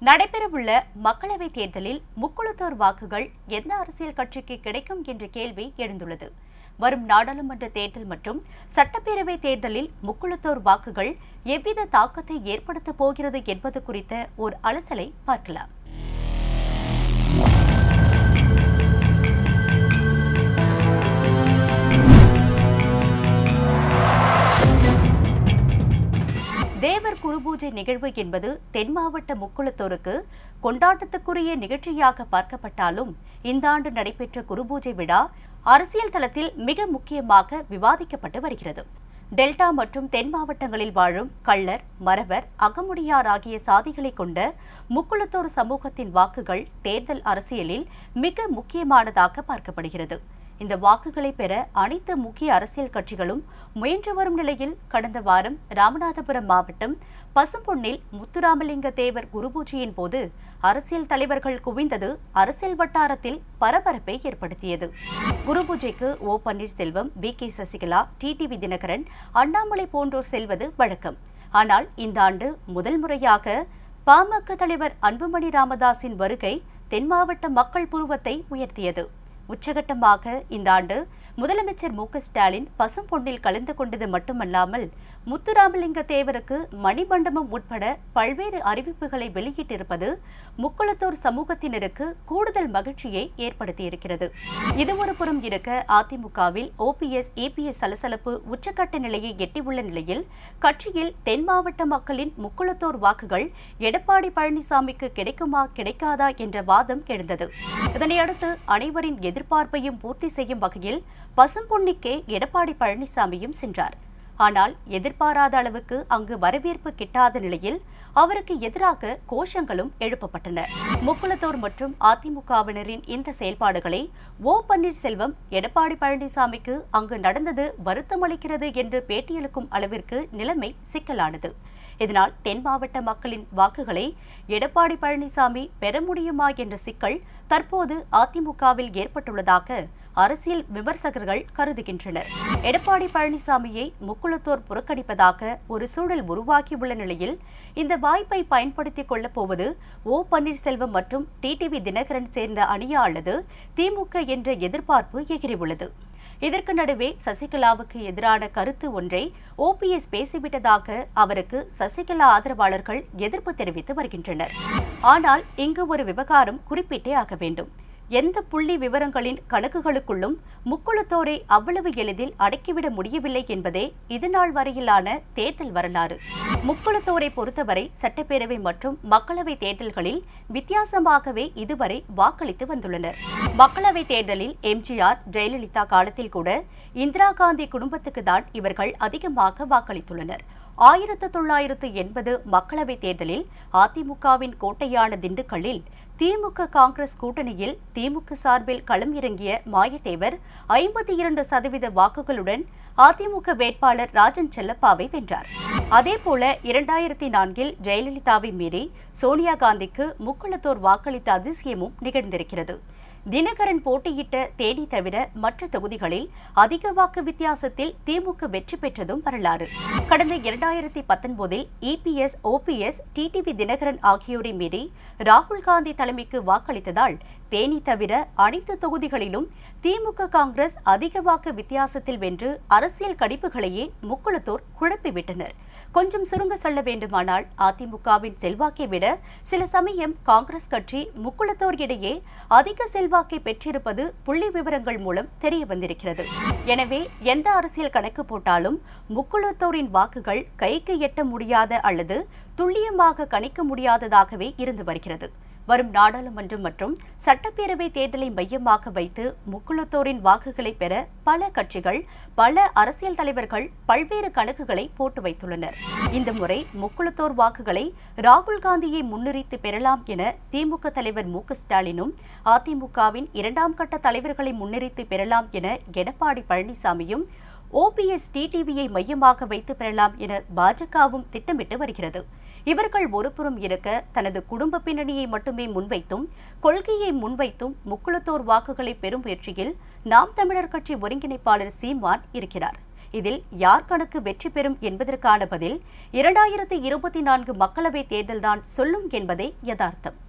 நடைபெறவுள்ள மக்களவைத் தேர்தலில் முக்குளத்தோர் வாக்குகள் எந்த அரசியல் கட்சிக்கு கிடைக்கும் என்ற கேள்வி எழுந்துள்ளது வரும் நாடாளுமன்ற தேர்தல் மற்றும் சட்டப்பேரவை தேர்தலில் முக்குளத்தோர் வாக்குகள் எவ்வித தாக்கத்தை ஏற்படுத்தப் போகிறது என்பது குறித்த ஒரு அலசலை பார்க்கலாம் தேவர் குருபூஜை நிகழ்வு என்பது தென் மாவட்ட முக்குளத்தோருக்கு கொண்டாட்டத்துக்குரிய நிகழ்ச்சியாக பார்க்கப்பட்டாலும் இந்த ஆண்டு நடைபெற்ற குருபூஜை விழா அரசியல் தளத்தில் மிக முக்கியமாக விவாதிக்கப்பட்டு வருகிறது டெல்டா மற்றும் தென் மாவட்டங்களில் வாழும் கள்ளர் மறவர் அகமுடியார் ஆகிய சாதிகளை கொண்ட முக்குளத்தோர் சமூகத்தின் வாக்குகள் தேர்தல் அரசியலில் மிக முக்கியமானதாக பார்க்கப்படுகிறது இந்த வாக்குகளை பெற அனைத்து முக்கிய அரசியல் கட்சிகளும் முயன்று வரும் நிலையில் கடந்த வாரம் ராமநாதபுரம் மாவட்டம் பசும்பொன்னில் முத்துராமலிங்க தேவர் குருபூஜையின் போது அரசியல் தலைவர்கள் குவிந்தது அரசியல் வட்டாரத்தில் பரபரப்பை ஏற்படுத்தியது குருபூஜைக்கு O Panneerselvam V K Sasikala TTV Dhinakaran Annamalai போன்றோர் செல்வது வழக்கம் ஆனால் இந்த ஆண்டு முதல் முறையாக பாமக தலைவர் அன்புமணி ராமதாஸின் வருகை தென் மாவட்ட மக்கள் புருவத்தை உயர்த்தியது உச்சகட்டமாக இந்த ஆண்டு முதலமைச்சர் மு க ஸ்டாலின் பசும்பொன்னில் கலந்து கொண்டது மட்டுமல்லாமல் முத்துராமலிங்க தேவருக்கு மணிமண்டபம் உட்பட பல்வேறு அறிவிப்புகளை வெளியிட்டிருப்பது முக்குளத்தோர் சமூகத்தினருக்கு கூடுதல் மகிழ்ச்சியை ஏற்படுத்தியிருக்கிறது இது ஒரு புறம் இருக்க அதிமுகவில் ஓபிஎஸ் ஏபிஎஸ் சலசலப்பு உச்சக்கட்ட நிலையை எட்டியுள்ள நிலையில் கட்சியில் தென் மாவட்ட மக்களின் முக்குளத்தோர் வாக்குகள் எடப்பாடி பழனிசாமிக்கு கிடைக்குமா கிடைக்காதா என்ற வாதம் எழுந்தது இதனையடுத்து அனைவரின் எதிர்பார்ப்பையும் பூர்த்தி செய்யும் வகையில் பசும்பொன்னிக்கே எடப்பாடி பழனிசாமியும் சென்றார் ஆனால் எதிர்பாராத அளவுக்கு அங்கு வரவேற்பு கிட்டாத நிலையில் அவருக்கு எதிராக கோஷங்களும் எழுப்பப்பட்டன முக்குளத்தோர் மற்றும் அதிமுகவினரின் இந்த செயல்பாடுகளை ஓ பன்னீர்செல்வம் எடப்பாடி பழனிசாமிக்கு அங்கு நடந்தது வருத்தமளிக்கிறது என்று பேட்டியளிக்கும் அளவிற்கு நிலைமை சிக்கலானது இதனால் தென் மாவட்ட மக்களின் வாக்குகளை எடப்பாடி பழனிசாமி பெற முடியுமா என்ற சிக்கல் தற்போது அதிமுகவில் ஏற்பட்டுள்ளதாக அரசியல் விமர்சகர்கள் கருதுகின்றனர் எடப்பாடி பழனிசாமியை முக்குளத்தோர் புறக்கணிப்பதாக ஒரு சூழல் உருவாகியுள்ள நிலையில் இந்த வாய்ப்பை பயன்படுத்திக் கொள்ளப் போவது ஓ பன்னீர்செல்வம் மற்றும் டிடிவி தினகரன் சேர்ந்த அணியா அல்லது திமுக என்ற எதிர்பார்ப்பு எகிரியுள்ளது இதற்கு நடுவே சசிகலாவுக்கு எதிரான கருத்து ஒன்றை ஓபிஎஸ் பேசிவிட்டதாக அவருக்கு சசிகலா ஆதரவாளர்கள் எதிர்ப்பு தெரிவித்து வருகின்றனர் ஆனால் இங்கு ஒரு விவகாரம் குறிப்பிட்டே ஆக வேண்டும் எந்த புள்ளி விவரங்களின் கணக்குகளுக்குள்ளும் முக்குளத்தோரை அவ்வளவு எளிதில் அடக்கிவிட முடியவில்லை என்பதே இதுநாள் வரையிலான தேர்தல் வரலாறு முக்குளத்தோரை பொறுத்தவரை சட்டப்பேரவை மற்றும் மக்களவை தேர்தல்களில் வித்தியாசமாகவே இதுவரை வாக்களித்து வந்துள்ளனர் மக்களவை தேர்தலில் எம்ஜிஆர் ஜெயலலிதா காலத்தில் கூட இந்திரா காந்தி குடும்பத்துக்கு தான் இவர்கள் அதிகமாக வாக்களித்துள்ளனர் ஆயிரத்து தொள்ளாயிரத்து எண்பது மக்களவைத் தேர்தலில் அதிமுகவின் கோட்டையான திண்டுக்கல்லில் திமுக காங்கிரஸ் கூட்டணியில் திமுக சார்பில் களம் இறங்கிய மாயத்தேவர் ஐம்பத்தி இரண்டு சதவீத வாக்குகளுடன் அதிமுக வேட்பாளர் ராஜன் செல்லப்பாவை வென்றார் அதேபோல இரண்டாயிரத்தி நான்கில் ஜெயலலிதாவை மீறி சோனியா காந்திக்கு முக்குளத்தோர் வாக்களித்த அதிசயமும் நிகழ்ந்திருக்கிறது தினகரன் போட்டியிட்ட தேனி தவிர மற்ற தொகுதிகளில் அதிக வாக்கு வித்தியாசத்தில் திமுக வெற்றி பெற்றதும் வரலாறு கடந்த இரண்டாயிரத்தி பத்தொன்பதில் இபிஎஸ் ஓபிஎஸ் டிடிவி தினகரன் ஆகியோரை மீறி ராகுல் காந்தி தலைமைக்கு வாக்களித்ததால் தேனி தவிர அனைத்து தொகுதிகளிலும் திமுக காங்கிரஸ் அதிக வாக்கு வித்தியாசத்தில் வென்று அரசியல் கணிப்புகளையே முக்குளத்தோர் குழப்பிவிட்டனர் கொஞ்சம் சுருங்க சொல்ல வேண்டுமானால் அதிமுகவின் செல்வாக்கை விட சில சமயம் காங்கிரஸ் கட்சி முக்குளத்தோர் இடையே அதிக செல்வாக்கை பெற்றிருப்பது புள்ளி விவரங்கள் மூலம் தெரிய வந்திருக்கிறது எனவே எந்த அரசியல் கணக்கு போட்டாலும் முக்குளத்தோரின் வாக்குகள் கைக்கு எட்ட முடியாத அல்லது துல்லியமாக கணிக்க முடியாததாகவே இருந்து வருகிறது வரும் நாடாளுமன்றம் மற்றும் சட்டப்பேரவை தேர்தலை மையமாக வைத்து முக்குளத்தோரின் வாக்குகளை பெற பல கட்சிகள் பல அரசியல் தலைவர்கள் பல்வேறு கணக்குகளை போட்டு வைத்துள்ளனர் இந்த முறை முக்குளத்தோர் வாக்குகளை ராகுல் காந்தியை முன்னிறுத்தி பெறலாம் என திமுக தலைவர் மு க ஸ்டாலினும் அதிமுகவின் இரண்டாம் கட்ட தலைவர்களை முன்னிறுத்தி பெறலாம் என எடப்பாடி பழனிசாமியும் ஓபிஎஸ் டிடிவியை மையமாக வைத்து பெறலாம் என பாஜகவும் திட்டமிட்டு வருகிறது இவர்கள் ஒருபுறம் இருக்க தனது குடும்ப பின்னணியை மட்டுமே முன்வைத்தும் கொள்கையை முன்வைத்தும் முக்குளத்தோர் வாக்குகளை பெறும் முயற்சியில் நாம் தமிழர் கட்சி ஒருங்கிணைப்பாளர் சீமான் இருக்கிறார் இதில் யார் கணக்கு வெற்றி பெறும் என்பதற்கான பதில் இரண்டாயிரத்தி இருபத்தி நான்கு மக்களவைத் தேர்தல்தான் சொல்லும் என்பதே யதார்த்தம்